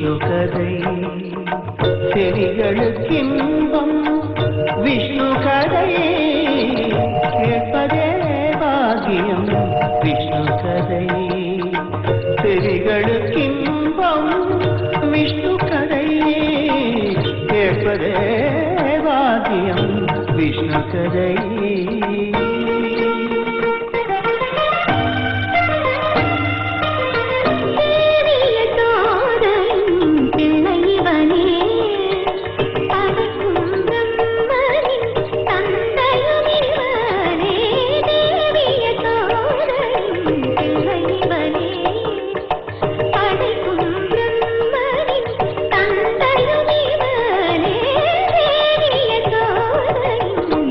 விஷ்ணு கதை செவிகளுக்கின்பம் விஷ்ணு கதை கேட்பதே பாகியம் விஷ்ணு கதை செவிகளுக்கின்பம் விஷ்ணு கதை கேட்பதே பாகியம் விஷ்ணு கதை தேவிய தோதலின் பிள்ளைவனே படைக்கும் பிரம்மனின் தந்தையும் இவனே தேவிய தோதலின் பிள்ளைவனே படைக்கும் பிரம்மனின் தந்தையும் இவனே தேவிய தோதலின்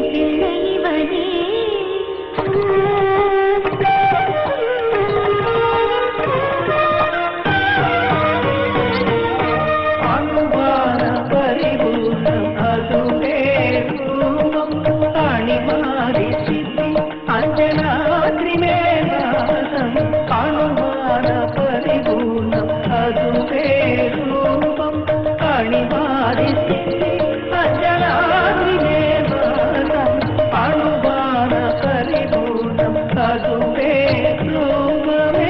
அனுபான பரிபூர்ணம் அதுவே ரூபம் அணிமாரி சித்தி அஞ்சனாத்ரி மேலாசம் அனுபான பரிபூர்ணம் அதுவே ரூபம் அணிமாரி சித்தி அஞ்சனாத்ரி மேலாசம் அனுபான பரிபூர்ணம் அதுவே ரூபமே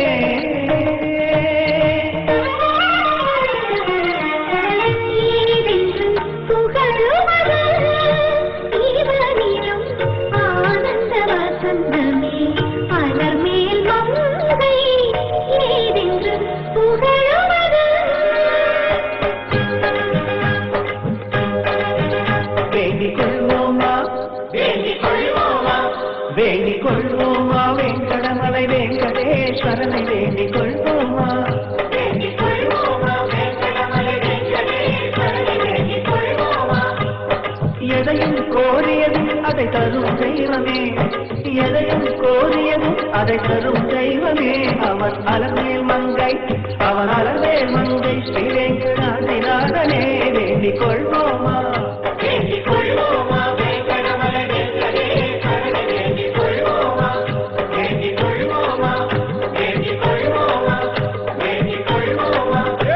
ஏதென்று புகழுவது இவனிலும் ஆனந்த வசந்தமே அலர் மேல் மங்கை ஏதென்று புகழுவது வேண்டிக் கொள்வோமா வேண்டிக் கொள்வோமா வேண்டிக் கொள்வோமா வெங்கடமலை வெங்கடேஸ்வரனை வேண்டிக் கொள்வோமா வேண்டிக் கொள்வோமா வெங்கடமலை வெங்கடேஸ்வரனை வேண்டிக் கொள்வோமா எதையும் கோரியது அதை தரும் தெய்வமே எதையும் கோரியது அதை தரும் தெய்வமே அவன் அலமேல் மங்கை அவன் அலமேல் மங்கை ஸ்ரீ வெங்கடாதிநாதனே வேண்டிக் கொள்வோமா வேண்டிக் கொள்வோமா வெங்கடமலை வெங்கடேஸ்வரனை வேண்டிக் கொள்வோமா வேண்டிக் கொள்வோமா வேண்டிக் கொள்வோமா வேண்டிக் கொள்வோமா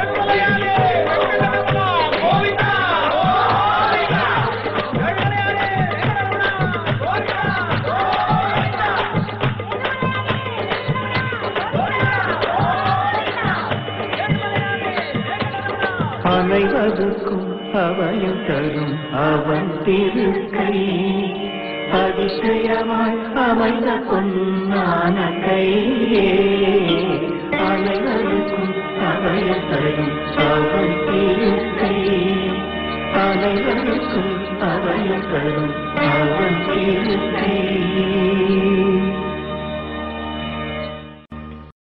அனைவருக்கும் அவயம் தரும் அவன் திருக்கை அதிசயமாய் அமைந்த பொன்னான கையே அனைவருக்கும் அவயம் தரும் அவன் திருக்கை அனைவருக்கும் அவயம் தரும் அவன்